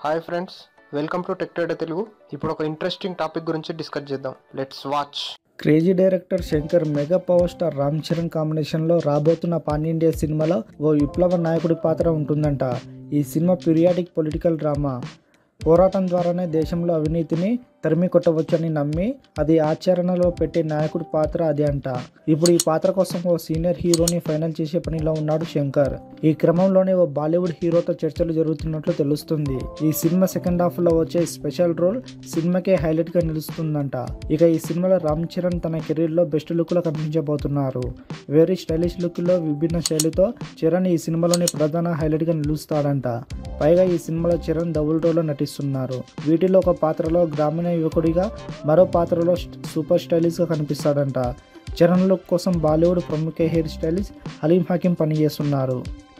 hi friends welcome to tech trader Telugu ఇప్పుడు ఒక interesting topic గురించి డిస్కస్ చేద్దాం let's watch crazy director Shankar mega power star Ram Charan కాంబినేషన్లో రాబోతున్న పాన్ ఇండియా సినిమాలో ఓ విప్లవ నాయకుడి పాత్ర ఉంటుందంట ఈ సినిమా పీరియాడిక్ పొలిటికల్ డ్రామా పోరాటం ద్వారానే దేశంలో అవినీతిని తరిమి కొట్టవచ్చని నమ్మి అది ఆచరణలో పెట్టే నాయకుడి పాత్ర అది అంట ఇప్పుడు ఈ పాత్ర కోసం ఓ సీనియర్ హీరోని ఫైనల్ చేసే పనిలో ఉన్నాడు శంకర్ ఈ క్రమంలోనే ఓ బాలీవుడ్ హీరోతో చర్చలు జరుగుతున్నట్లు తెలుస్తుంది ఈ సినిమా సెకండ్ హాఫ్ లో వచ్చే స్పెషల్ రోల్ సినిమాకే హైలైట్ గా నిలుస్తుందంట ఇక ఈ సినిమాలో రామ్ చరణ్ తన కెరీర్ లో బెస్ట్ లుక్ లో కనిపించబోతున్నారు వెరీ స్టైలిష్ లుక్ లో విభిన్న శైలితో చరణ్ ఈ సినిమాలోని ప్రధాన హైలైట్ గా నిలుస్తాడంట పైగా ఈ సినిమాలో చరణ్ డబుల్ రోల్ లో నటిస్తున్నారు వీటిలో ఒక పాత్రలో గ్రామీణ యువకుడిగా మరో పాత్రలో సూపర్ స్టైలిష్ గా కనిపిస్తాడంట చరణ్ లుక్ కోసం బాలీవుడ్ ప్రముఖ హెయిర్ స్టైలిస్ట్ హలీం హకీం పనిచేస్తున్నారు